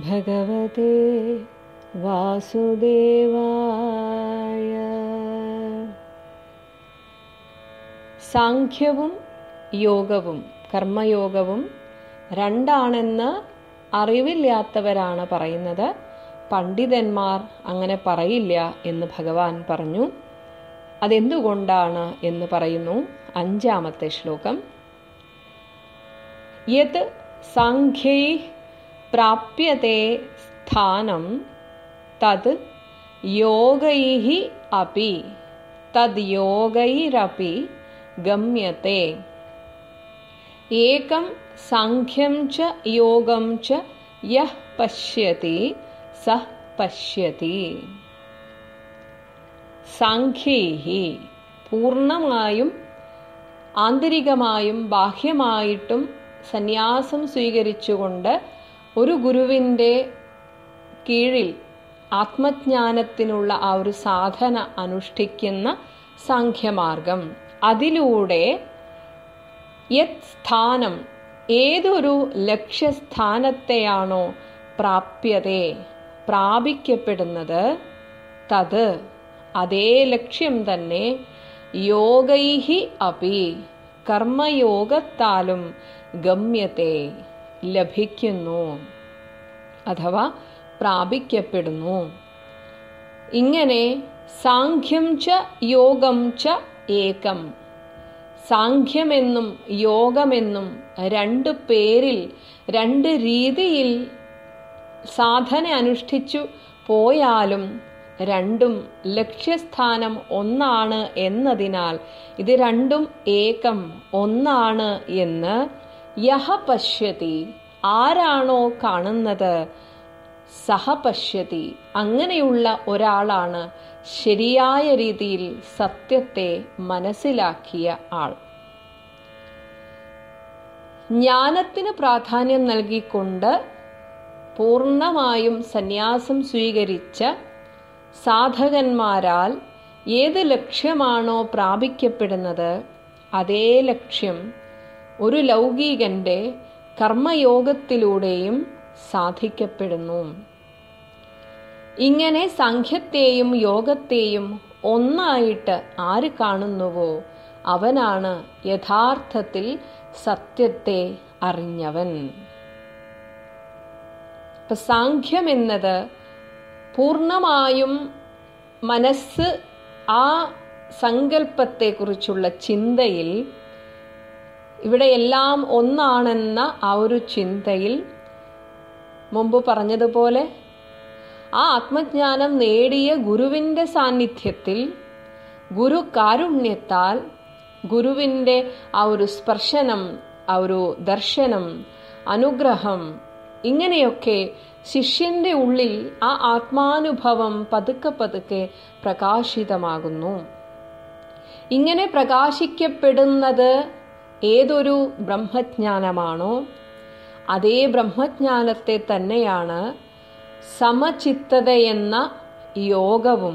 ഭഗവതേ വാസുദേവായ സാഖ്യവും യോഗവും കർമ്മയോഗവും രണ്ടാണെന്ന് അറിവില്ലാത്തവരാണ് പറയുന്നത് പണ്ഡിതന്മാർ അങ്ങനെ പറയില്ല എന്ന് ഭഗവാൻ പറഞ്ഞു അതെന്തുകൊണ്ടാണ് എന്ന് പറയുന്നു അഞ്ചാമത്തെ ശ്ലോകം യത് സാഖ്യൈ പ്രാപ്യത്തെ സ്ഥാനം തത് യോഗൈ അപി തദ് യോഗൈരപി ഗമ്യത്തെ ഏകം സാഖ്യം ച യോഗം ച യഃ പശ്യതി സഃ പശ്യതി സാഖ്യൈ പൂർണ്ണമായും ആന്തരികമായും ബാഹ്യമായിട്ടും സന്യാസം സ്വീകരിച്ചുകൊണ്ട് ഒരു ഗുരുവിൻ്റെ കീഴിൽ ആത്മജ്ഞാനത്തിനുള്ള ആ ഒരു സാധന അനുഷ്ഠിക്കുന്ന സാഖ്യമാർഗം അതിലൂടെ യത് സ്ഥാനം ഏതൊരു ലക്ഷ്യസ്ഥാനത്തെയാണോ പ്രാപ്യതേ പ്രാപിക്കപ്പെടുന്നത് തത് അതേ ലക്ഷ്യം തന്നെ യോഗൈഹി അപി കർമ്മയോഗത്താലും ഗമ്യത്തെ ലഭിക്കുന്നു അഥവാ പ്രാപിക്കപ്പെടുന്നു ഇങ്ങനെ സാഖ്യം ച യോഗം ച ഏകം സാഖ്യമെന്നും യോഗമെന്നും രണ്ട് പേരിൽ രണ്ട് രീതിയിൽ സാധന അനുഷ്ഠിച്ചു പോയാലും രണ്ടും ലക്ഷ്യസ്ഥാനം ഒന്നാണ് എന്നതിനാൽ ഇത് രണ്ടും ഏകം ഒന്നാണ് എന്ന് യഹ പശ്യതി ആരാണോ കാണുന്നത് സഹ പശ്യതി അങ്ങനെയുള്ള ഒരാളാണ് ശരിയായ രീതിയിൽ സത്യത്തെ മനസ്സിലാക്കിയ ആൾ ജ്ഞാനത്തിന് പ്രാധാന്യം നൽകിക്കൊണ്ട് പൂർണ്ണമായും സന്യാസം സ്വീകരിച്ച സാധകന്മാരാൽ ഏത് ലക്ഷ്യമാണോ പ്രാപിക്കപ്പെടുന്നത് അതേ ലക്ഷ്യം ഒരു ലൗകികന്റെ കർമ്മയോഗത്തിലൂടെയും സാധിക്കപ്പെടുന്നു ഇങ്ങനെ സംഖ്യത്തെയും യോഗത്തെയും ഒന്നായിട്ട് ആര് കാണുന്നുവോ അവനാണ് യഥാർത്ഥത്തിൽ സത്യത്തെ അറിഞ്ഞവൻ ഇപ്പൊ സാഖ്യം എന്നത് പൂർണ്ണമായും മനസ്സ് ആ സങ്കല്പത്തെക്കുറിച്ചുള്ള ചിന്തയിൽ ഇവിടെ എല്ലാം ഒന്നാണെന്ന ആ ഒരു ചിന്തയിൽ മുമ്പ് പറഞ്ഞതുപോലെ ആ ആത്മജ്ഞാനം നേടിയ ഗുരുവിൻ്റെ സാന്നിധ്യത്തിൽ ഗുരു കാരുണ്യത്താൽ ഗുരുവിൻ്റെ ആ ഒരു സ്പർശനം ആ ഒരു ദർശനം അനുഗ്രഹം ഇങ്ങനെയൊക്കെ ശിഷ്യന്റെ ഉള്ളിൽ ആ ആത്മാനുഭവം പതുക്കെ പതുക്കെ പ്രകാശിതമാകുന്നു ഇങ്ങനെ പ്രകാശിക്കപ്പെടുന്നത് ഏതൊരു ബ്രഹ്മജ്ഞാനമാണോ അതേ ബ്രഹ്മജ്ഞാനത്തെ തന്നെയാണ് സമചിത്തതയെന്ന യോഗവും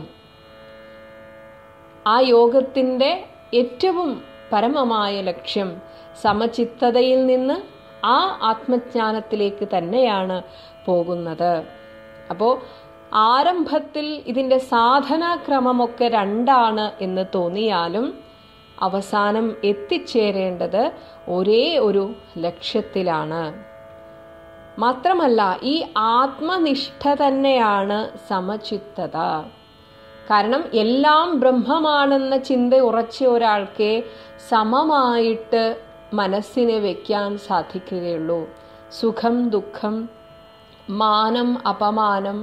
ആ യോഗത്തിൻ്റെ ഏറ്റവും പരമമായ ലക്ഷ്യം സമചിത്തതയിൽ നിന്ന് ആ ആത്മജ്ഞാനത്തിലേക്ക് തന്നെയാണ് പോകുന്നത് അപ്പോൾ ആരംഭത്തിൽ ഇതിൻ്റെ സാധനാക്രമമൊക്കെ രണ്ടാണ് എന്ന് തോന്നിയാലും അവസാനം എത്തിച്ചേരേണ്ടത് ഒരേ ഒരു ലക്ഷ്യത്തിലാണ് മാത്രമല്ല ഈ ആത്മനിഷ്ഠ തന്നെയാണ് സമചിത്തത കാരണം എല്ലാം ബ്രഹ്മമാണെന്ന ചിന്ത ഉറച്ച ഒരാൾക്ക് സമമായിട്ട് മനസ്സിനെ വയ്ക്കാൻ സാധിക്കുകയുള്ളൂ സുഖം ദുഃഖം മാനം അപമാനം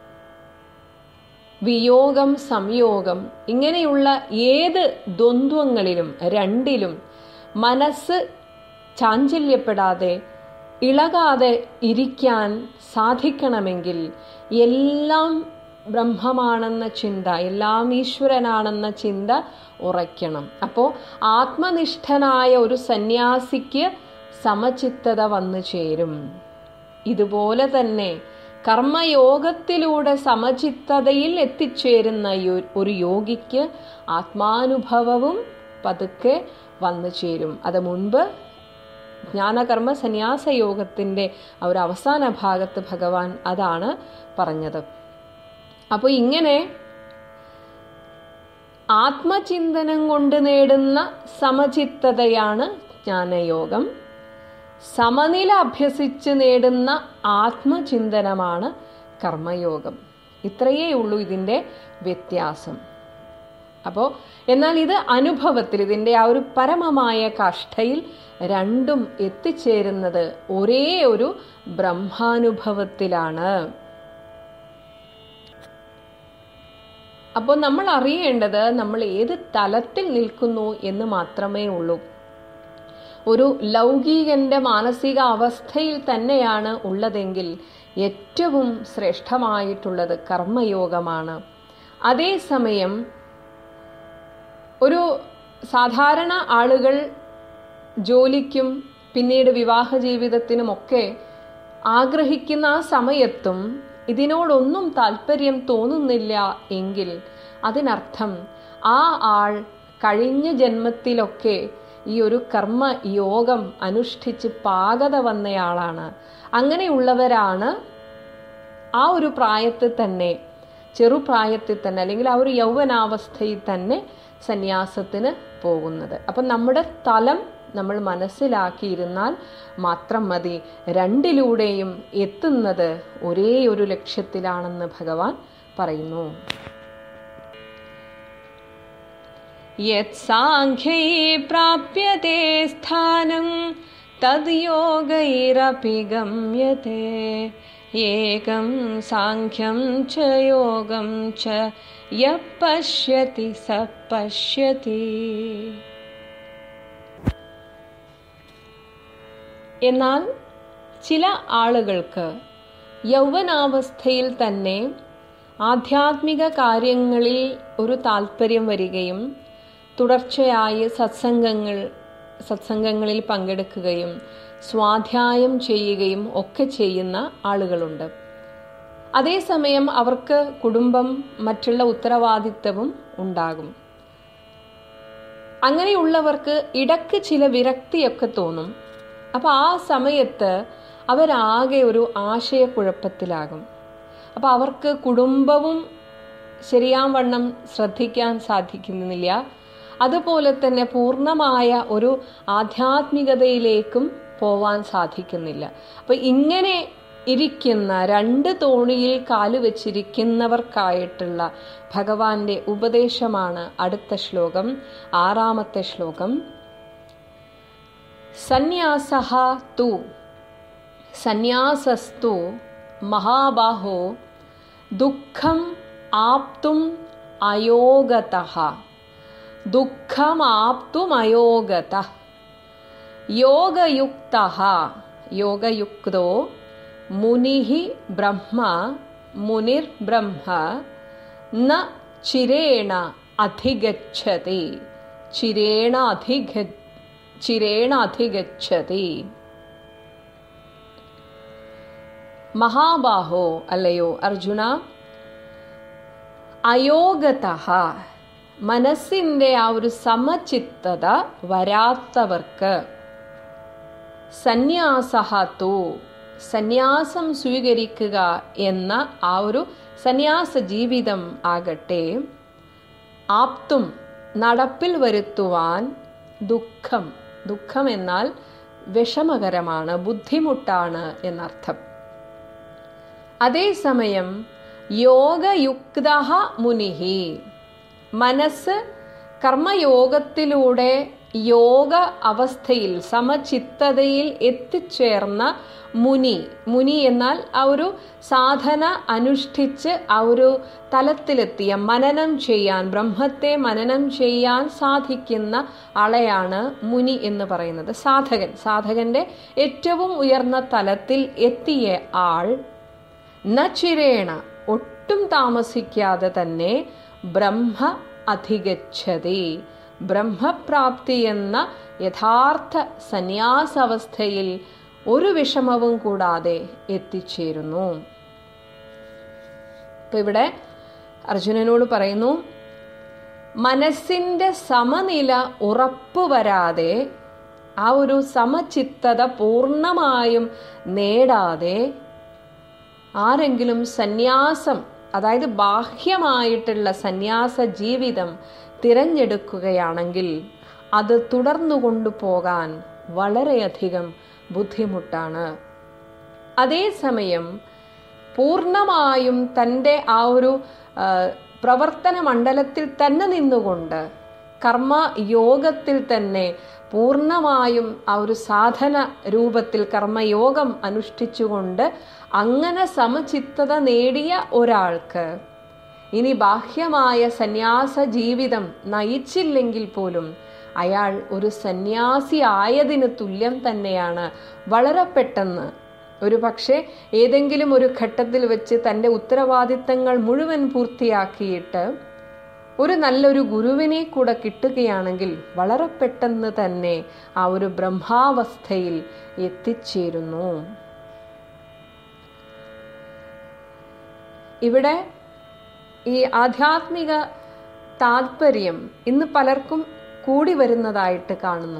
വിയോഗം സംയോഗം ഇങ്ങനെയുള്ള ഏത് ദ്വന്ദ്വങ്ങളിലും രണ്ടിലും മനസ്സ് ചാഞ്ചല്യപ്പെടാതെ ഇളകാതെ ഇരിക്കാൻ സാധിക്കണമെങ്കിൽ എല്ലാം ബ്രഹ്മമാണെന്ന ചിന്ത എല്ലാം ഈശ്വരനാണെന്ന ചിന്ത ഉറയ്ക്കണം അപ്പോൾ ആത്മനിഷ്ഠനായ ഒരു സന്യാസിക്ക് സമചിത്തത വന്നു ചേരും ഇതുപോലെ തന്നെ കർമ്മയോഗത്തിലൂടെ സമചിത്തതയിൽ എത്തിച്ചേരുന്ന ഒരു യോഗിക്ക് ആത്മാനുഭവവും പതുക്കെ വന്നു ചേരും അത് മുൻപ് ജ്ഞാനകർമ്മ സന്യാസ യോഗത്തിൻ്റെ ആ ഒരു അവസാന ഭാഗത്ത് ഭഗവാൻ അതാണ് പറഞ്ഞത് അപ്പോൾ ഇങ്ങനെ ആത്മചിന്തനം കൊണ്ട് നേടുന്ന സമചിത്തതയാണ് ജ്ഞാനയോഗം സമനില അഭ്യസിച്ച് നേടുന്ന ആത്മചിന്തനമാണ് കർമ്മയോഗം ഇത്രയേ ഉള്ളൂ ഇതിൻ്റെ വ്യത്യാസം അപ്പോൾ എന്നാൽ ഇത് അനുഭവത്തിൽ ഇതിൻ്റെ ആ ഒരു പരമമായ കാഷ്ഠയിൽ രണ്ടും എത്തിച്ചേരുന്നത് ഒരേ ഒരു ബ്രഹ്മാനുഭവത്തിലാണ് അപ്പോൾ നമ്മൾ അറിയേണ്ടത് നമ്മൾ ഏത് തലത്തിൽ നിൽക്കുന്നു എന്ന് മാത്രമേ ഉള്ളൂ ഒരു ലൗകികന്റെ മാനസിക അവസ്ഥയിൽ തന്നെയാണ് ഉള്ളതെങ്കിൽ ഏറ്റവും ശ്രേഷ്ഠമായിട്ടുള്ളത് കർമ്മയോഗമാണ് അതേസമയം ഒരു സാധാരണ ആളുകൾ ജോലിക്കും പിന്നീട് വിവാഹ ജീവിതത്തിനുമൊക്കെ ആഗ്രഹിക്കുന്ന ആ സമയത്തും ഇതിനോടൊന്നും താല്പര്യം തോന്നുന്നില്ല എങ്കിൽ അതിനർത്ഥം ആ ആൾ കഴിഞ്ഞ ജന്മത്തിലൊക്കെ ഈ ഒരു കർമ്മ യോഗം അനുഷ്ഠിച്ച് പാകത വന്നയാളാണ് അങ്ങനെയുള്ളവരാണ് ആ ഒരു പ്രായത്തിൽ തന്നെ ചെറുപ്രായത്തിൽ തന്നെ അല്ലെങ്കിൽ ആ ഒരു യൗവനാവസ്ഥയിൽ തന്നെ സന്യാസത്തിന് പോകുന്നത് അപ്പം നമ്മുടെ തലം നമ്മൾ മനസ്സിലാക്കിയിരുന്നാൽ മാത്രം മതി രണ്ടിലൂടെയും എത്തുന്നത് ഒരേ ഒരു ലക്ഷ്യത്തിലാണെന്ന് ഭഗവാൻ പറയുന്നു യത്സാഖ്യൈ പ്രാപ്യത്തെ സ്ഥാനം തദ്യോഗൈരപി ഗമ്യത്തെ ഏകം സാഖ്യം ച യോഗം ച യ പശ്യതി സ പശ്യതി എന്നാൽ ചില ആളുകൾക്ക് യൗവനാവസ്ഥയിൽ തന്നെ ആധ്യാത്മിക കാര്യങ്ങളിൽ ഒരു താല്പര്യം വരികയും തുടർച്ചയായി സത്സംഗങ്ങൾ സത്സംഗങ്ങളിൽ പങ്കെടുക്കുകയും സ്വാധ്യായം ചെയ്യുകയും ഒക്കെ ചെയ്യുന്ന ആളുകളുണ്ട് അതേസമയം അവർക്ക് കുടുംബം മറ്റുള്ള ഉത്തരവാദിത്തവും ഉണ്ടാകും അങ്ങനെയുള്ളവർക്ക് ഇടക്ക് ചില വിരക്തിയൊക്കെ തോന്നും അപ്പോൾ ആ സമയത്ത് അവരാകെ ഒരു ആശയക്കുഴപ്പത്തിലാകും അപ്പോൾ അവർക്ക് കുടുംബവും ശരിയാം വണ്ണം ശ്രദ്ധിക്കാൻ സാധിക്കുന്നില്ല അതുപോലെ തന്നെ പൂർണ്ണമായ ഒരു ആധ്യാത്മികതയിലേക്കും പോവാൻ സാധിക്കുന്നില്ല അപ്പം ഇങ്ങനെ ഇരിക്കുന്ന രണ്ട് തോണിയിൽ കാല് വെച്ചിരിക്കുന്നവർക്കായിട്ടുള്ള ഭഗവാന്റെ ഉപദേശമാണ് അടുത്ത ശ്ലോകം ആറാമത്തെ ശ്ലോകം സന്യാസ തു സന്യാസസ്തു മഹാബാഹോ ദുഃഖം ആപ്തും അയോഗത ദുഃഖമാപ്തുമയോഗത യോഗയുക്ത യോഗയുക്തോ മുനി ബ്രഹ്മ മുനിർബ്രഹ്മ ന ചിരേണ അധിഗച്ഛതി ചിരേണ അധിഗ ചിരേണ അധിഗച്ഛതി മഹാബാഹോ അല്ലയോ അർജുന അയോഗത മനസ്സിൻ്റെ ആ ഒരു സമചിത്തത വരാത്തവർക്ക് സന്യാസഹത്തു സന്യാസം സ്വീകരിക്കുക എന്ന ആ ഒരു സന്യാസ ജീവിതം ആകട്ടെ ആപ്തും നടപ്പിൽ വരുത്തുവാൻ ദുഃഖം ദുഃഖം എന്നാൽ വിഷമകരമാണ് ബുദ്ധിമുട്ടാണ് എന്നർത്ഥം അതേസമയം യോഗയുക്ത മുനിഹി മനസ്സ് കർമ്മയോഗത്തിലൂടെ യോഗ അവസ്ഥയിൽ സമചിത്തതയിൽ എത്തിച്ചേർന്ന മുനി മുനി എന്നാൽ ആ ഒരു സാധന അനുഷ്ഠിച്ച് ആ ഒരു തലത്തിലെത്തിയ മനനം ചെയ്യാൻ ബ്രഹ്മത്തെ മനനം ചെയ്യാൻ സാധിക്കുന്ന ആളെയാണ് മുനി എന്ന് പറയുന്നത് സാധകൻ സാധകന്റെ ഏറ്റവും ഉയർന്ന തലത്തിൽ എത്തിയ ആൾ നചിരേണ ഒട്ടും താമസിക്കാതെ തന്നെ ബ്രഹ്മ അധിഗച്ഛതി ബ്രഹ്മപ്രാപ്തി എന്ന യഥാർത്ഥ സന്യാസാവസ്ഥയിൽ ഒരു വിഷമവും കൂടാതെ എത്തിച്ചേരുന്നു ഇപ്പൊ ഇവിടെ അർജുനനോട് പറയുന്നു മനസ്സിന്റെ സമനില ഉറപ്പുവരാതെ ആ ഒരു സമചിത്തത പൂർണ്ണമായും നേടാതെ ആരെങ്കിലും സന്യാസം അതായത് ബാഹ്യമായിട്ടുള്ള സന്യാസ ജീവിതം തിരഞ്ഞെടുക്കുകയാണെങ്കിൽ അത് തുടർന്നു കൊണ്ടുപോകാൻ വളരെയധികം ബുദ്ധിമുട്ടാണ് അതേസമയം പൂർണ്ണമായും തൻ്റെ ആ ഒരു പ്രവർത്തന മണ്ഡലത്തിൽ തന്നെ നിന്നുകൊണ്ട് കർമ്മ യോഗത്തിൽ തന്നെ പൂർണ്ണമായും ആ ഒരു സാധന രൂപത്തിൽ കർമ്മയോഗം അനുഷ്ഠിച്ചുകൊണ്ട് അങ്ങനെ സമചിത്തത നേടിയ ഒരാൾക്ക് ഇനി ബാഹ്യമായ സന്യാസ ജീവിതം നയിച്ചില്ലെങ്കിൽ പോലും അയാൾ ഒരു സന്യാസി ആയതിന് തുല്യം തന്നെയാണ് വളരെ പെട്ടെന്ന് ഒരു പക്ഷേ ഏതെങ്കിലും ഒരു ഘട്ടത്തിൽ വെച്ച് തൻ്റെ ഉത്തരവാദിത്തങ്ങൾ മുഴുവൻ പൂർത്തിയാക്കിയിട്ട് ഒരു നല്ലൊരു ഗുരുവിനെ കൂടെ കിട്ടുകയാണെങ്കിൽ വളരെ പെട്ടെന്ന് തന്നെ ആ ഒരു ബ്രഹ്മാവസ്ഥയിൽ എത്തിച്ചേരുന്നു ഇവിടെ ഈ ആധ്യാത്മിക താല്പര്യം ഇന്ന് പലർക്കും കൂടി വരുന്നതായിട്ട് കാണുന്നു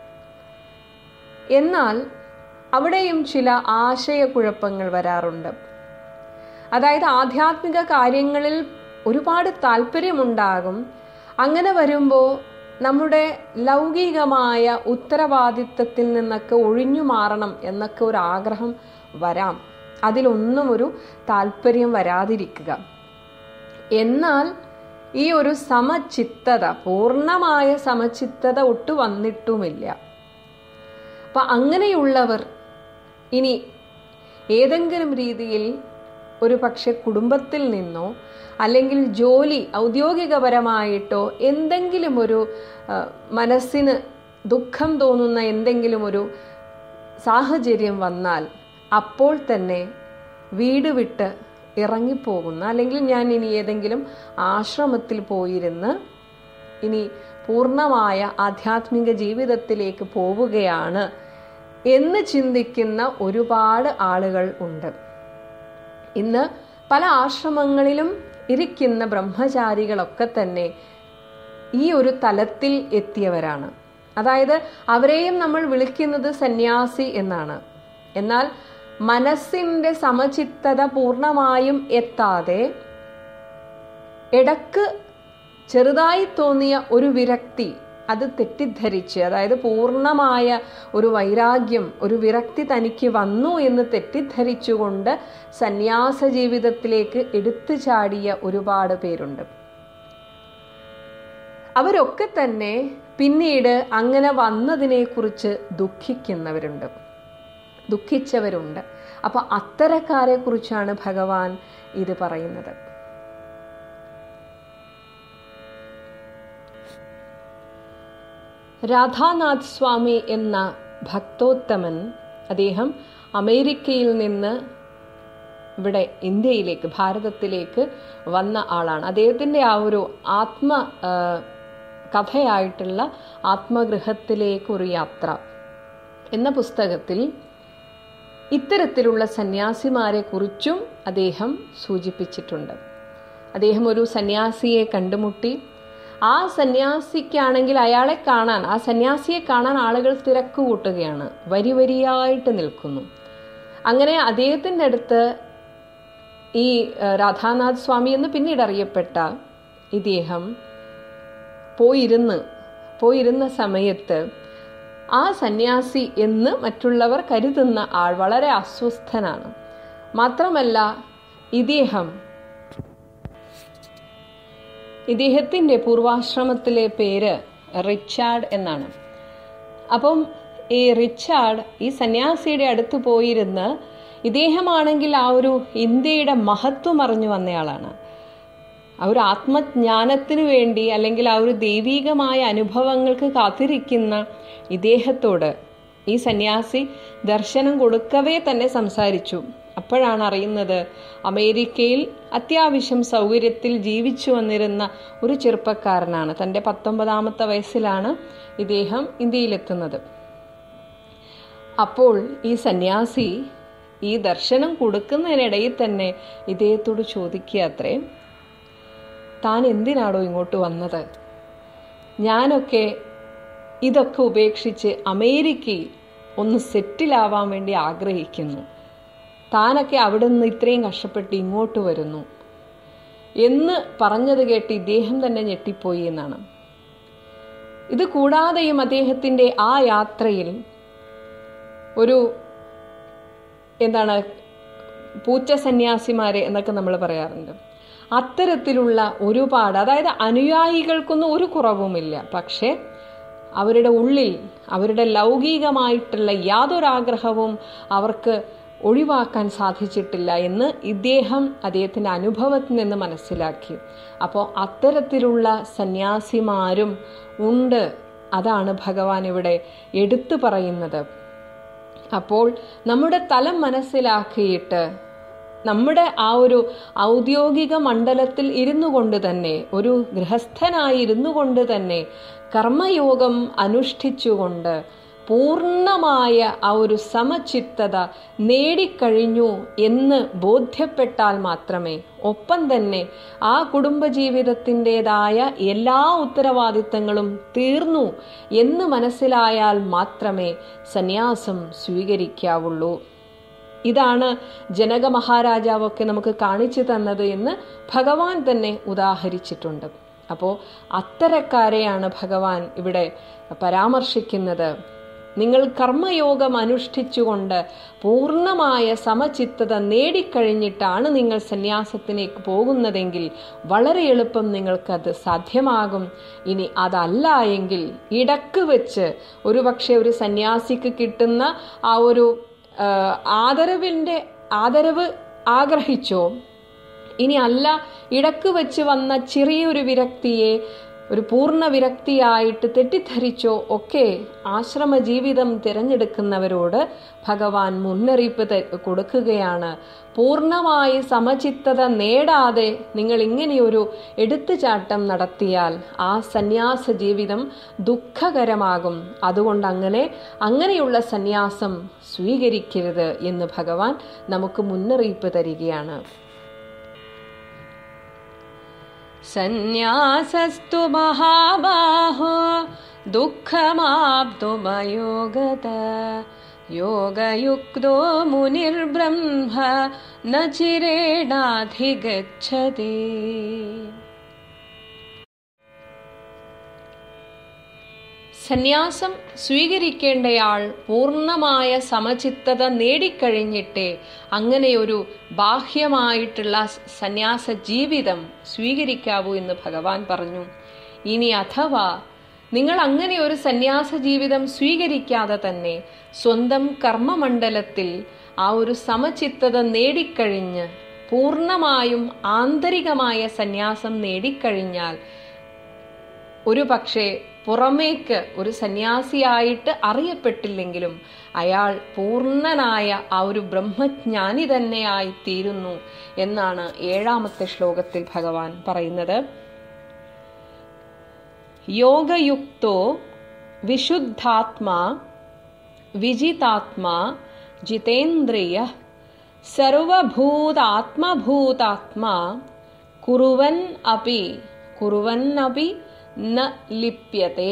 എന്നാൽ അവിടെയും ചില ആശയക്കുഴപ്പങ്ങൾ വരാറുണ്ട് അതായത് ആധ്യാത്മിക കാര്യങ്ങളിൽ ഒരുപാട് താല്പര്യമുണ്ടാകും അങ്ങനെ വരുമ്പോൾ നമ്മുടെ ലൗകികമായ ഉത്തരവാദിത്തത്തിൽ നിന്നൊക്കെ ഒഴിഞ്ഞു മാറണം എന്നൊക്കെ ഒരു ആഗ്രഹം വരാം അതിലൊന്നും ഒരു താല്പര്യം വരാതിരിക്കുക എന്നാൽ ഈ ഒരു സമചിത്തത പൂർണ്ണമായ സമചിത്തത ഒട്ടു വന്നിട്ടുമില്ല അപ്പൊ അങ്ങനെയുള്ളവർ ഇനി ഏതെങ്കിലും രീതിയിൽ ഒരു പക്ഷെ കുടുംബത്തിൽ നിന്നോ അല്ലെങ്കിൽ ജോലി ഔദ്യോഗികപരമായിട്ടോ എന്തെങ്കിലും ഒരു മനസ്സിന് ദുഃഖം തോന്നുന്ന എന്തെങ്കിലും ഒരു സാഹചര്യം വന്നാൽ അപ്പോൾ തന്നെ വീട് വിട്ട് ഇറങ്ങിപ്പോകുന്ന അല്ലെങ്കിൽ ഞാൻ ഇനി ഏതെങ്കിലും ആശ്രമത്തിൽ പോയിരുന്ന് ഇനി പൂർണ്ണമായ ആധ്യാത്മിക ജീവിതത്തിലേക്ക് പോവുകയാണ് എന്ന് ചിന്തിക്കുന്ന ഒരുപാട് ആളുകൾ ഉണ്ട് ഇന്ന് പല ആശ്രമങ്ങളിലും ഇരിക്കുന്ന ബ്രഹ്മചാരികളൊക്കെ തന്നെ ഈ ഒരു തലത്തിൽ എത്തിയവരാണ് അതായത് അവരെയും നമ്മൾ വിളിക്കുന്നത് സന്യാസി എന്നാണ് എന്നാൽ മനസ്സിൻ്റെ സമചിത്തത പൂർണ്ണമായും എത്താതെ ഇടക്ക് ചെറുതായി തോന്നിയ ഒരു വിരക്തി അത് തെറ്റിദ്ധരിച്ച് അതായത് പൂർണ്ണമായ ഒരു വൈരാഗ്യം ഒരു വിരക്തി തനിക്ക് വന്നു എന്ന് തെറ്റിദ്ധരിച്ചുകൊണ്ട് സന്യാസ ജീവിതത്തിലേക്ക് എടുത്തു ചാടിയ ഒരുപാട് പേരുണ്ട് അവരൊക്കെ തന്നെ പിന്നീട് അങ്ങനെ വന്നതിനെക്കുറിച്ച് ദുഃഖിക്കുന്നവരുണ്ട് ദുഃഖിച്ചവരുണ്ട് അപ്പൊ അത്തരക്കാരെ കുറിച്ചാണ് ഭഗവാൻ ഇത് പറയുന്നത് രാധാനാഥ് സ്വാമി എന്ന ഭക്തോത്തമൻ അദ്ദേഹം അമേരിക്കയിൽ നിന്ന് ഇവിടെ ഇന്ത്യയിലേക്ക് ഭാരതത്തിലേക്ക് വന്ന ആളാണ് അദ്ദേഹത്തിൻ്റെ ആ ഒരു ആത്മ കഥയായിട്ടുള്ള ആത്മഗൃഹത്തിലേക്കൊരു യാത്ര എന്ന പുസ്തകത്തിൽ ഇത്തരത്തിലുള്ള സന്യാസിമാരെ കുറിച്ചും അദ്ദേഹം സൂചിപ്പിച്ചിട്ടുണ്ട് അദ്ദേഹം ഒരു സന്യാസിയെ കണ്ടുമുട്ടി ആ സന്യാസിക്കാണെങ്കിൽ അയാളെ കാണാൻ ആ സന്യാസിയെ കാണാൻ ആളുകൾ തിരക്ക് കൂട്ടുകയാണ് വരി വരിയായിട്ട് നിൽക്കുന്നു അങ്ങനെ അദ്ദേഹത്തിൻ്റെ അടുത്ത് ഈ രാധാനാഥ് സ്വാമി എന്ന് പിന്നീട് അറിയപ്പെട്ട ഇദ്ദേഹം പോയിരുന്ന് പോയിരുന്ന സമയത്ത് ആ സന്യാസി എന്ന് മറ്റുള്ളവർ കരുതുന്ന ആൾ വളരെ അസ്വസ്ഥനാണ് മാത്രമല്ല ഇദ്ദേഹം ഇദ്ദേഹത്തിൻ്റെ പൂർവാശ്രമത്തിലെ പേര് റിച്ചാർഡ് എന്നാണ് അപ്പം ഈ റിച്ചാർഡ് ഈ സന്യാസിയുടെ അടുത്ത് പോയിരുന്ന് ഇദ്ദേഹമാണെങ്കിൽ ആ ഒരു ഇന്ത്യയുടെ മഹത്വം അറിഞ്ഞു വന്നയാളാണ് ആ ഒരു ആത്മജ്ഞാനത്തിന് വേണ്ടി അല്ലെങ്കിൽ ആ ഒരു ദൈവീകമായ അനുഭവങ്ങൾക്ക് കാത്തിരിക്കുന്ന ഇദ്ദേഹത്തോട് ഈ സന്യാസി ദർശനം കൊടുക്കവേ തന്നെ സംസാരിച്ചു അപ്പോഴാണ് അറിയുന്നത് അമേരിക്കയിൽ അത്യാവശ്യം സൗകര്യത്തിൽ ജീവിച്ചു വന്നിരുന്ന ഒരു ചെറുപ്പക്കാരനാണ് തൻ്റെ പത്തൊമ്പതാമത്തെ വയസ്സിലാണ് ഇദ്ദേഹം ഇന്ത്യയിലെത്തുന്നത് അപ്പോൾ ഈ സന്യാസി ഈ ദർശനം കൊടുക്കുന്നതിനിടയിൽ തന്നെ ഇദ്ദേഹത്തോട് ചോദിക്കുക അത്രേ താൻ എന്തിനാണോ ഇങ്ങോട്ട് വന്നത് ഞാനൊക്കെ ഇതൊക്കെ ഉപേക്ഷിച്ച് അമേരിക്കയിൽ ഒന്ന് സെറ്റിലാവാൻ വേണ്ടി ആഗ്രഹിക്കുന്നു താനൊക്കെ അവിടെ നിന്ന് ഇത്രയും കഷ്ടപ്പെട്ട് ഇങ്ങോട്ട് വരുന്നു എന്ന് പറഞ്ഞത് കേട്ട് ഇദ്ദേഹം തന്നെ ഞെട്ടിപ്പോയി എന്നാണ് ഇത് കൂടാതെയും അദ്ദേഹത്തിൻ്റെ ആ യാത്രയിൽ ഒരു എന്താണ് പൂച്ച സന്യാസിമാരെ എന്നൊക്കെ നമ്മൾ പറയാറുണ്ട് അത്തരത്തിലുള്ള ഒരുപാട് അതായത് അനുയായികൾക്കൊന്നും ഒരു കുറവുമില്ല പക്ഷേ അവരുടെ ഉള്ളിൽ അവരുടെ ലൗകികമായിട്ടുള്ള യാതൊരാഗ്രഹവും അവർക്ക് ഒഴിവാക്കാൻ സാധിച്ചിട്ടില്ല എന്ന് ഇദ്ദേഹം അദ്ദേഹത്തിൻ്റെ അനുഭവത്തിൽ നിന്ന് മനസ്സിലാക്കി അപ്പോൾ അത്തരത്തിലുള്ള സന്യാസിമാരും ഉണ്ട് അതാണ് ഭഗവാൻ ഇവിടെ എടുത്തു പറയുന്നത് അപ്പോൾ നമ്മുടെ തലം മനസ്സിലാക്കിയിട്ട് നമ്മുടെ ആ ഒരു ഔദ്യോഗിക മണ്ഡലത്തിൽ ഇരുന്നു കൊണ്ട് തന്നെ ഒരു ഗൃഹസ്ഥനായി ഇരുന്നു കൊണ്ട് തന്നെ കർമ്മയോഗം അനുഷ്ഠിച്ചുകൊണ്ട് പൂർണ്ണമായ ആ ഒരു സമചിത്തത നേടിക്കഴിഞ്ഞു എന്ന് ബോധ്യപ്പെട്ടാൽ മാത്രമേ ഒപ്പം തന്നെ ആ കുടുംബജീവിതത്തിൻ്റെതായ എല്ലാ ഉത്തരവാദിത്തങ്ങളും തീർന്നു എന്ന് മനസ്സിലായാൽ മാത്രമേ സന്യാസം സ്വീകരിക്കാവുള്ളൂ ഇതാണ് ജനക മഹാരാജാവൊക്കെ നമുക്ക് കാണിച്ചു തന്നത് എന്ന് ഭഗവാൻ തന്നെ ഉദാഹരിച്ചിട്ടുണ്ട് അപ്പോൾ അത്തരക്കാരെയാണ് ഭഗവാൻ ഇവിടെ പരാമർശിക്കുന്നത് നിങ്ങൾ കർമ്മയോഗം അനുഷ്ഠിച്ചുകൊണ്ട് പൂർണ്ണമായ സമചിത്തത നേടിക്കഴിഞ്ഞിട്ടാണ് നിങ്ങൾ സന്യാസത്തിലേക്ക് പോകുന്നതെങ്കിൽ വളരെ എളുപ്പം നിങ്ങൾക്കത് സാധ്യമാകും ഇനി അതല്ല എങ്കിൽ ഇടക്ക് വെച്ച് ഒരുപക്ഷെ ഒരു സന്യാസിക്ക് കിട്ടുന്ന ആ ഒരു ആദരവിൻ്റെ ആദരവ് ആഗ്രഹിച്ചോ ഇനി അല്ല ഇടക്ക് വെച്ച് വന്ന ചെറിയൊരു വിരക്തിയെ ഒരു പൂർണ്ണ വിരക്തിയായിട്ട് തെറ്റിദ്ധരിച്ചോ ഒക്കെ ആശ്രമ ജീവിതം തിരഞ്ഞെടുക്കുന്നവരോട് ഭഗവാൻ മുന്നറിയിപ്പ് കൊടുക്കുകയാണ് പൂർണ്ണമായി സമചിത്തത നേടാതെ നിങ്ങൾ ഇങ്ങനെയൊരു എടുത്തുചാട്ടം നടത്തിയാൽ ആ സന്യാസ ജീവിതം ദുഃഖകരമാകും അതുകൊണ്ട് അങ്ങനെ അങ്ങനെയുള്ള സന്യാസം സ്വീകരിക്കരുത് എന്ന് ഭഗവാൻ നമുക്ക് മുന്നറിയിപ്പ് തരികയാണ് സന്യാസസ്തു മഹാബാഹോ ദുഃഖമാപ്തുമയോഗത യോഗയുക്തോ മുനിർബ്രഹ്മ ന ചിരേണാധിഗച്ഛതി സന്യാസം സ്വീകരിക്കേണ്ടയാൾ പൂർണ്ണമായ സമചിത്തത നേടിക്കഴിഞ്ഞിട്ടേ അങ്ങനെയൊരു ബാഹ്യമായിട്ടുള്ള സന്യാസ ജീവിതം സ്വീകരിക്കാവൂ എന്ന് ഭഗവാൻ പറഞ്ഞു ഇനി അഥവാ നിങ്ങൾ അങ്ങനെ ഒരു സന്യാസ ജീവിതം സ്വീകരിക്കാതെ തന്നെ സ്വന്തം കർമ്മമണ്ഡലത്തിൽ ആ ഒരു സമചിത്തത നേടിക്കഴിഞ്ഞ് പൂർണ്ണമായും ആന്തരികമായ സന്യാസം നേടിക്കഴിഞ്ഞാൽ ഒരു പക്ഷേ പുറമേക്ക് ഒരു സന്യാസിയായിട്ട് അറിയപ്പെട്ടില്ലെങ്കിലും അയാൾ പൂർണ്ണനായ ആ ഒരു ബ്രഹ്മജ്ഞാനി തന്നെയായി തീരുന്നു എന്നാണ് ഏഴാമത്തെ ശ്ലോകത്തിൽ ഭഗവാൻ പറയുന്നത് യോഗയുക്തോ വിശുദ്ധാത്മാ വിജിതാത്മാ ജിതേന്ദ്രിയ സർവഭൂതാത്മഭൂതാത്മാ കുറുവൻ അപി കുറുവൻ അപി ന ലിപ്യത്തെ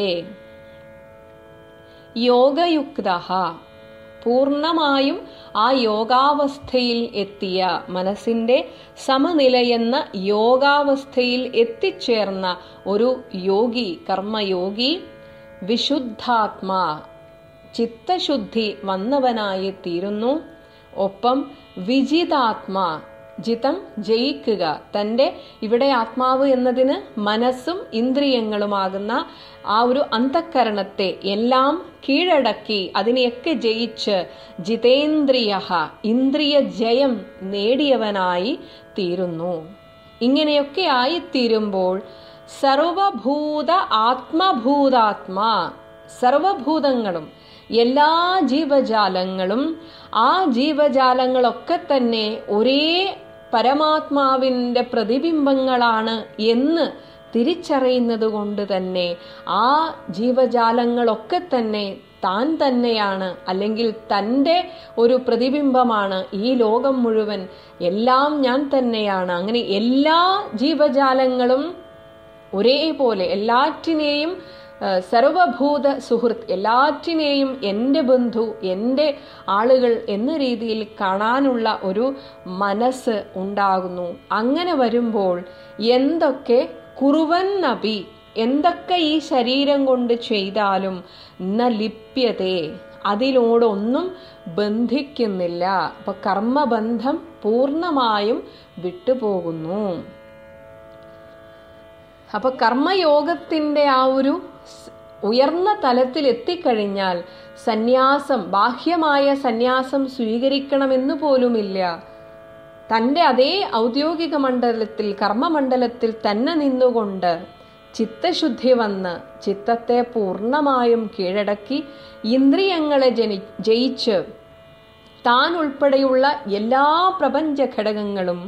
യോഗയുക്ത പൂർണ്ണമായും ആ യോഗാവസ്ഥയിൽ എത്തിയ മനസ്സിന്റെ സമനിലയെന്ന യോഗാവസ്ഥയിൽ എത്തിച്ചേർന്ന ഒരു യോഗി കർമ്മയോഗി വിശുദ്ധാത്മാ ചിത്തശുദ്ധി വന്നവനായി തീരുന്നു ഒപ്പം വിജിതാത്മാ ജിതം ജയിക്കുക തൻ്റെ ഇവിടെ ആത്മാവ് എന്നതിന് മനസ്സും ഇന്ദ്രിയങ്ങളുമാകുന്ന ആ ഒരു അന്തക്കരണത്തെ എല്ലാം കീഴടക്കി അതിനെയൊക്കെ ജയിച്ച് ജിതേന്ദ്രിയ ഇന്ദ്രിയ ജയം നേടിയവനായി തീരുന്നു ഇങ്ങനെയൊക്കെ ആയിത്തീരുമ്പോൾ സർവഭൂത ആത്മഭൂതാത്മാ സർവഭൂതങ്ങളും എല്ലാ ജീവജാലങ്ങളും ആ ജീവജാലങ്ങളൊക്കെ തന്നെ ഒരേ പരമാത്മാവിൻ്റെ പ്രതിബിംബങ്ങളാണ് എന്ന് തിരിച്ചറിയുന്നത് കൊണ്ട് തന്നെ ആ ജീവജാലങ്ങളൊക്കെ തന്നെ താൻ തന്നെയാണ് അല്ലെങ്കിൽ തൻ്റെ ഒരു പ്രതിബിംബമാണ് ഈ ലോകം മുഴുവൻ എല്ലാം ഞാൻ തന്നെയാണ് അങ്ങനെ എല്ലാ ജീവജാലങ്ങളും ഒരേപോലെ എല്ലാറ്റിനെയും സർവഭൂത സുഹൃത്ത് എല്ലാറ്റിനെയും എൻ്റെ ബന്ധു എൻ്റെ ആളുകൾ എന്ന രീതിയിൽ കാണാനുള്ള ഒരു മനസ്സ് ഉണ്ടാകുന്നു അങ്ങനെ വരുമ്പോൾ എന്തൊക്കെ കുറുവൻ നബി എന്തൊക്കെ ഈ ശരീരം കൊണ്ട് ചെയ്താലും ന ലിപ്യതേ അതിനോടൊന്നും ബന്ധിക്കുന്നില്ല അപ്പൊ കർമ്മബന്ധം പൂർണ്ണമായും വിട്ടുപോകുന്നു അപ്പൊ കർമ്മയോഗത്തിന്റെ ആ ഒരു ഉയർന്ന തലത്തിൽ എത്തിക്കഴിഞ്ഞാൽ സന്യാസം ബാഹ്യമായ സന്യാസം സ്വീകരിക്കണമെന്ന് പോലുമില്ല തൻ്റെ അതേ ഔദ്യോഗിക മണ്ഡലത്തിൽ കർമ്മമണ്ഡലത്തിൽ തന്നെ നിന്നുകൊണ്ട് ചിത്തശുദ്ധി വന്ന് ചിത്തത്തെ പൂർണ്ണമായും കീഴടക്കി ഇന്ദ്രിയങ്ങളെ ജനി ജയിച്ച് താൻ ഉൾപ്പെടെയുള്ള എല്ലാ പ്രപഞ്ച ഘടകങ്ങളും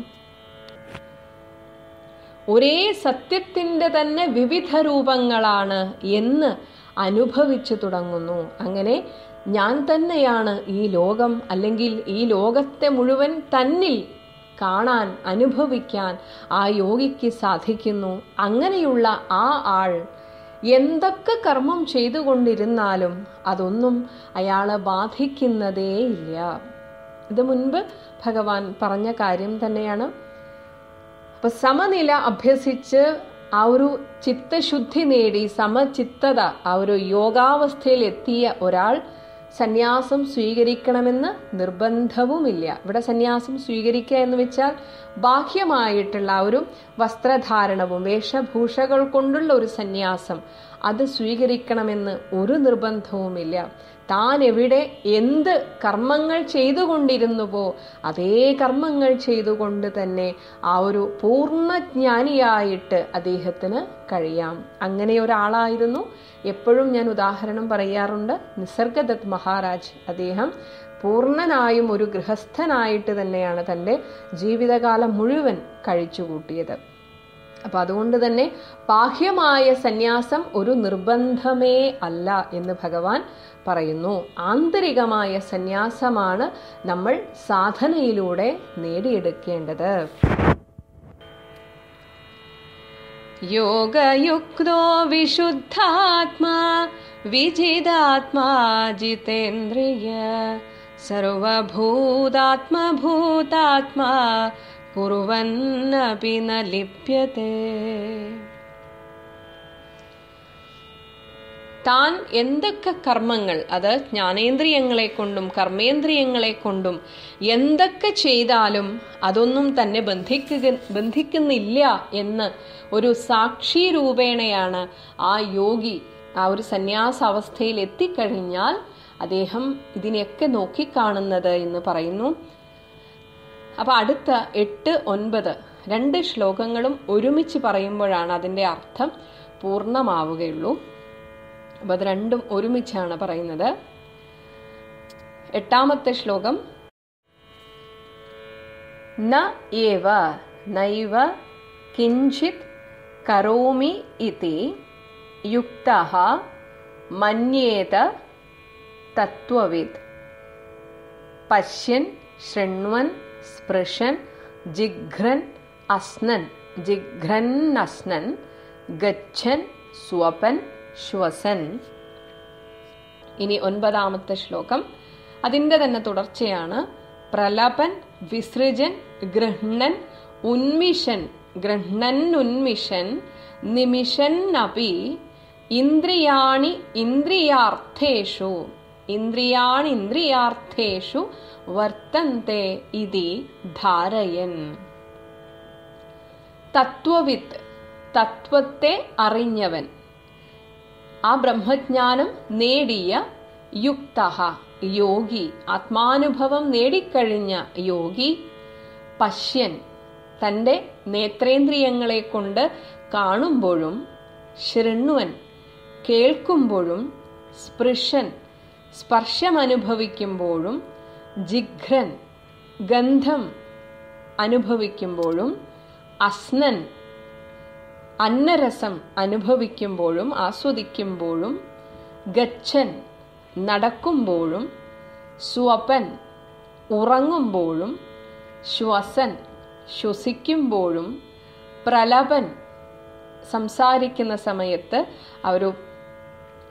ഒരേ സത്യത്തിൻ്റെ തന്നെ വിവിധ രൂപങ്ങളാണ് എന്ന് അനുഭവിച്ചു തുടങ്ങുന്നു അങ്ങനെ ഞാൻ തന്നെയാണ് ഈ ലോകം അല്ലെങ്കിൽ ഈ ലോകത്തെ മുഴുവൻ തന്നിൽ കാണാൻ അനുഭവിക്കാൻ ആ യോഗിക്ക് സാധിക്കുന്നു അങ്ങനെയുള്ള ആ ആൾ എന്തൊക്കെ കർമ്മം ചെയ്തുകൊണ്ടിരുന്നാലും അതൊന്നും അയാളെ ബാധിക്കുന്നതേയില്ല ഇത് മുൻപ് ഭഗവാൻ പറഞ്ഞ കാര്യം തന്നെയാണ് അപ്പൊ സമനില അഭ്യസിച്ച് ആ ഒരു ചിത്തശുദ്ധി നേടി സമചിത്തത ആ ഒരു യോഗാവസ്ഥയിൽ എത്തിയ ഒരാൾ സന്യാസം സ്വീകരിക്കണമെന്ന് നിർബന്ധവുമില്ല ഇവിടെ സന്യാസം സ്വീകരിക്കുക എന്ന് വെച്ചാൽ ബാഹ്യമായിട്ടുള്ള ആ ഒരു വസ്ത്രധാരണവും വേഷഭൂഷകൾ കൊണ്ടുള്ള ഒരു സന്യാസം അത് സ്വീകരിക്കണമെന്ന് ഒരു നിർബന്ധവുമില്ല താൻ എവിടെ എന്ത് കർമ്മങ്ങൾ ചെയ്തുകൊണ്ടിരുന്നുവോ അതേ കർമ്മങ്ങൾ ചെയ്തുകൊണ്ട് തന്നെ ആ ഒരു പൂർണ്ണജ്ഞാനിയായിട്ട് അദ്ദേഹത്തിന് കഴിയാം അങ്ങനെ ഒരാളായിരുന്നു എപ്പോഴും ഞാൻ ഉദാഹരണം പറയാറുണ്ട് നിസർഗദത്ത് മഹാരാജ് അദ്ദേഹം പൂർണ്ണനായും ഒരു ഗൃഹസ്ഥനായിട്ട് തന്നെയാണ് തൻ്റെ ജീവിതകാലം മുഴുവൻ കഴിച്ചുകൂട്ടിയത് അപ്പൊ അതുകൊണ്ട് തന്നെ ബാഹ്യമായ സന്യാസം ഒരു നിർബന്ധമേ അല്ല എന്ന് ഭഗവാൻ പറയുന്നു ആന്തരികമായ സന്യാസമാണ് നമ്മൾ സാധനയിലൂടെ നേടിയെടുക്കേണ്ടത് യോഗയുക്തോ വിശുദ്ധാത്മാ വിജിതാത്മാ ജിതേന്ദ്രിയ സർവഭൂതാത്മഭൂതാത്മാ കുറുവന്നപി ന ലിപ്യത്തെ താൻ എന്തൊക്കെ കർമ്മങ്ങൾ അത് ജ്ഞാനേന്ദ്രിയങ്ങളെ കൊണ്ടും കർമ്മേന്ദ്രിയങ്ങളെ കൊണ്ടും എന്തൊക്കെ ചെയ്താലും അതൊന്നും തന്നെ ബന്ധിക്കുക ബന്ധിക്കുന്നില്ല എന്ന് ഒരു സാക്ഷി രൂപേണയാണ് ആ യോഗി ആ ഒരു സന്യാസ അവസ്ഥയിൽ എത്തിക്കഴിഞ്ഞാൽ അദ്ദേഹം ഇതിനെയൊക്കെ നോക്കിക്കാണുന്നത് എന്ന് പറയുന്നു അപ്പൊ അടുത്ത എട്ട് ഒൻപത് രണ്ട് ശ്ലോകങ്ങളും ഒരുമിച്ച് പറയുമ്പോഴാണ് അതിൻ്റെ അർത്ഥം പൂർണ്ണമാവുകയുള്ളൂ അപ്പൊ അത് രണ്ടും ഒരുമിച്ചാണ് പറയുന്നത് എട്ടാമത്തെ ശ്ലോകം ന ഏവ നൈവ കിഞ്ചിത് കരോമി ഇതി യുക്ത മന്യേത തത്വവിത് പശ്യൻ ശൃണ്വൻ സ്പൃശൻ ജിഘ്രൻ അസ്നൻ ജിഘ്രൻ അസ്നൻ ഗച്ഛൻ സ്വപൻ ശ്വസൻ ഇനി ഒൻപതാമത്തെ ശ്ലോകം അതിൻ്റെ തന്നെ തുടർച്ചയാണ് പ്രലപൻ വിസൃജൻ ഗൃഹ്ണൻ ഉന്മിഷൻ ഗൃഹ്ണൻ ഉന്മിഷൻ നിമിഷൻ അപി ഇന്ദ്രിയാണി ഇന്ദ്രിയാർത്ഥേഷു ഇന്ദ്രിയാണി ഇന്ദ്രിയാർത്ഥേഷു വർത്തന്തെ ഇതി ധാരയൻ തത്വവിത്ത് തത്വത്തെ അറിഞ്ഞവൻ ആ ബ്രഹ്മജ്ഞാനം നേടിയ യുക്ത യോഗി ആത്മാനുഭവം നേടിക്കഴിഞ്ഞ യോഗി പശ്യൻ തൻ്റെ നേത്രേന്ദ്രിയങ്ങളെ കൊണ്ട് കാണുമ്പോഴും ശൃണ്വൻ കേൾക്കുമ്പോഴും സ്പൃശൻ സ്പർശം അനുഭവിക്കുമ്പോഴും ജിഘ്രൻ ഗന്ധം അനുഭവിക്കുമ്പോഴും അസ്നൻ അന്നരസം അനുഭവിക്കുമ്പോഴും ആസ്വദിക്കുമ്പോഴും ഗച്ഛൻ നടക്കുമ്പോഴും സ്വപൻ ഉറങ്ങുമ്പോഴും ശ്വസൻ ശ്വസിക്കുമ്പോഴും പ്രലപൻ സംസാരിക്കുന്ന സമയത്ത് ആ ഒരു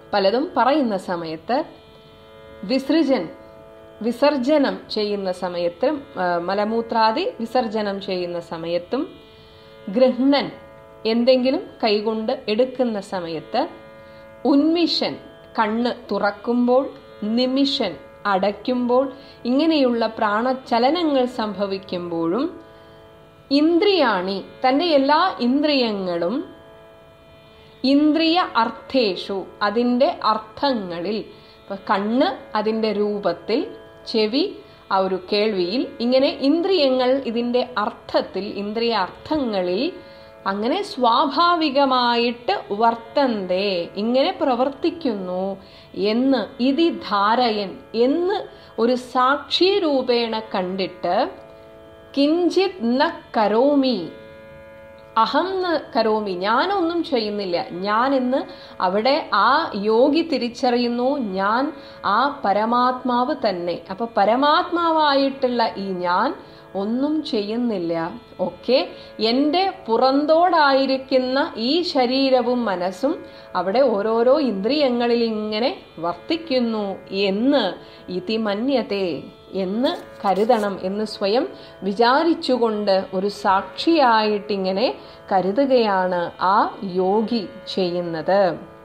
പലതും പറയുന്ന സമയത്ത് വിസൃജൻ വിസർജനം ചെയ്യുന്ന സമയത്തും ആ, മലമൂത്രാദി വിസർജനം ചെയ്യുന്ന സമയത്തും ഗൃഹ്ണൻ എന്തെങ്കിലും കൈകൊണ്ട് എടുക്കുന്ന സമയത്ത് ഉന്മിഷൻ കണ്ണ് തുറക്കുമ്പോൾ നിമിഷൻ അടയ്ക്കുമ്പോൾ ഇങ്ങനെയുള്ള പ്രാണചലനങ്ങൾ സംഭവിക്കുമ്പോഴും ഇന്ദ്രിയാണി തൻ്റെ എല്ലാ ഇന്ദ്രിയങ്ങളും ഇന്ദ്രിയ അർത്ഥേഷു അതിൻ്റെ അർത്ഥങ്ങളിൽ ഇപ്പൊ കണ്ണ് അതിൻ്റെ രൂപത്തിൽ ചെവി ആ ഒരു കേൾവിയിൽ ഇങ്ങനെ ഇന്ദ്രിയങ്ങൾ ഇതിൻ്റെ അർത്ഥത്തിൽ ഇന്ദ്രിയ അർത്ഥങ്ങളിൽ അങ്ങനെ സ്വാഭാവികമായിട്ട് വർത്തന്തേ ഇങ്ങനെ പ്രവർത്തിക്കുന്നു എന്ന് ഇതി ധാരയൻ എന്ന് ഒരു സാക്ഷി രൂപേണ കണ്ടിട്ട് കിഞ്ചിത് ന കരോമി അഹം ന കരോമി ഞാനൊന്നും ചെയ്യുന്നില്ല ഞാൻ എന്ന് അവിടെ ആ യോഗി തിരിച്ചറിയുന്നു ഞാൻ ആ പരമാത്മാവ് തന്നെ അപ്പൊ പരമാത്മാവായിട്ടുള്ള ഈ ഞാൻ ഒന്നും ചെയ്യുന്നില്ല ഒക്കെ എൻ്റെ പുറന്തോടായിരിക്കുന്ന ഈ ശരീരവും മനസ്സും അവിടെ ഓരോരോ ഇന്ദ്രിയങ്ങളിൽ ഇങ്ങനെ വർത്തിക്കുന്നു എന്ന് ഇതിമന്യത്തെ എന്ന് കരുതണം എന്ന് സ്വയം വിചാരിച്ചുകൊണ്ട് ഒരു സാക്ഷിയായിട്ടിങ്ങനെ കരുതുകയാണ് ആ യോഗി ചെയ്യുന്നത്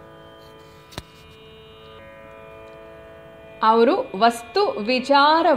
ആ ഒരു വസ്തു വിചാരം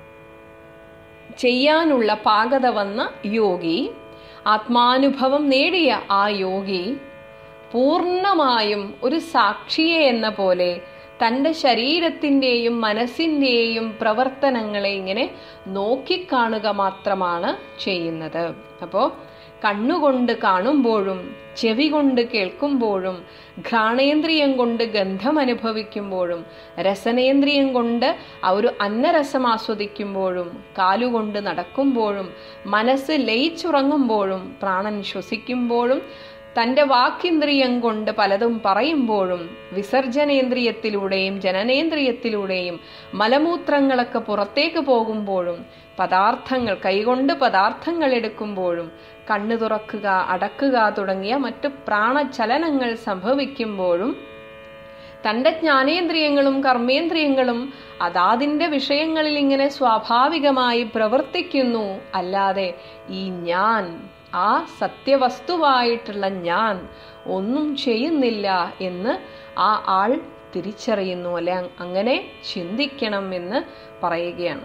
ചെയ്യാനുള്ള പാകത വന്ന യോഗി ആത്മാനുഭവം നേടിയ ആ യോഗി പൂർണ്ണമായും ഒരു സാക്ഷിയെ എന്ന പോലെ തൻ്റെ ശരീരത്തിൻ്റെയും മനസ്സിൻ്റെയും പ്രവർത്തനങ്ങളെ ഇങ്ങനെ നോക്കിക്കാണുക മാത്രമാണ് ചെയ്യുന്നത് അപ്പോൾ കണ്ണുകൊണ്ട് കാണുമ്പോഴും ചെവി കൊണ്ട് കേൾക്കുമ്പോഴും ഘ്രാണേന്ദ്രിയം കൊണ്ട് ഗന്ധം അനുഭവിക്കുമ്പോഴും രസനേന്ദ്രിയം കൊണ്ട് ആ ഒരു അന്നരസം ആസ്വദിക്കുമ്പോഴും കാലുകൊണ്ട് നടക്കുമ്പോഴും മനസ്സ് ലയിച്ചുറങ്ങുമ്പോഴും പ്രാണൻ ശ്വസിക്കുമ്പോഴും തൻ്റെ വാക്കിന്ദ്രിയം കൊണ്ട് പലതും പറയുമ്പോഴും വിസർജനേന്ദ്രിയത്തിലൂടെയും ജനനേന്ദ്രിയത്തിലൂടെയും മലമൂത്രങ്ങളൊക്കെ പുറത്തേക്ക് പോകുമ്പോഴും പദാർത്ഥങ്ങൾ കൈകൊണ്ട് പദാർത്ഥങ്ങൾ എടുക്കുമ്പോഴും കണ്ണു തുറക്കുക അടക്കുക തുടങ്ങിയ മറ്റു പ്രാണചലനങ്ങൾ സംഭവിക്കുമ്പോഴും തൻ്റെ ജ്ഞാനേന്ദ്രിയങ്ങളും കർമ്മേന്ദ്രിയങ്ങളും അതാതിൻ്റെ വിഷയങ്ങളിൽ ഇങ്ങനെ സ്വാഭാവികമായി പ്രവർത്തിക്കുന്നു അല്ലാതെ ഈ ഞാൻ ആ സത്യവസ്തുവായിട്ടുള്ള ഞാൻ ഒന്നും ചെയ്യുന്നില്ല എന്ന് ആ ആൾ തിരിച്ചറിയുന്നു അല്ലെ അങ്ങനെ ചിന്തിക്കണം എന്ന് പറയുകയാണ്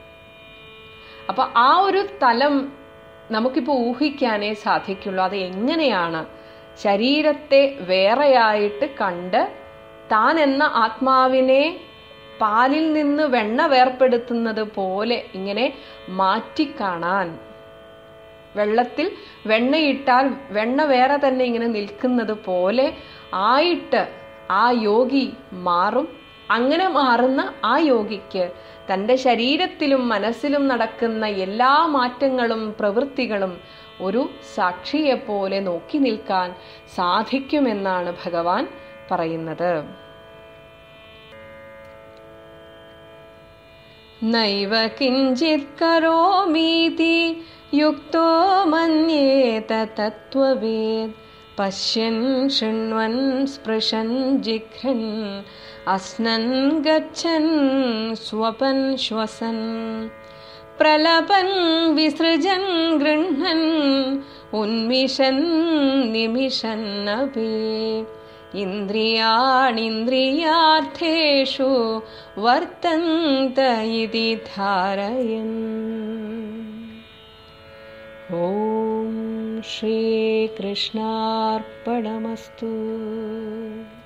അപ്പൊ ആ ഒരു തലം നമുക്കിപ്പോൾ ഊഹിക്കാനേ സാധിക്കുള്ളൂ അത് എങ്ങനെയാണ് ശരീരത്തെ വേറെയായിട്ട് കണ്ട് താൻ എന്ന ആത്മാവിനെ പാലിൽ നിന്ന് വെണ്ണ വേർപ്പെടുത്തുന്നത് പോലെ ഇങ്ങനെ മാറ്റിക്കാണാൻ വെള്ളത്തിൽ വെണ്ണയിട്ടാൽ വെണ്ണ വേറെ തന്നെ ഇങ്ങനെ നിൽക്കുന്നത് പോലെ ആയിട്ട് ആ യോഗി മാറും അങ്ങനെ മാറുന്ന ആ യോഗിക്ക് തൻ്റെ ശരീരത്തിലും മനസ്സിലും നടക്കുന്ന എല്ലാ മാറ്റങ്ങളും പ്രവൃത്തികളും ഒരു സാക്ഷിയെപ്പോലെ നോക്കി നിൽക്കാൻ സാധിക്കുമെന്നാണ് ഭഗവാൻ പറയുന്നത് നൈവ കിഞ്ചിത് കരോമീതി യുക്തോ മന്യേത തത്വവേദ് പശ്യൻ ശൃണ്വൻ സ്പൃശൻ ജിഘ്രൻ അസ്നൻ ഗച്ഛൻ സ്വപൻ ശ്വസൻ പ്രലപൻ വിസൃജൻ ഗൃഹ്ണൻ ഉന്മിഷൻ നിമിഷൻ അപി ഇന്ദ്രിയാണിന്ദ്രിയാർത്ഥേഷു വർത്തന്ത ഇതി ധാരയൻ ഓം ശ്രീകൃഷ്ണാർപ്പണമസ്തു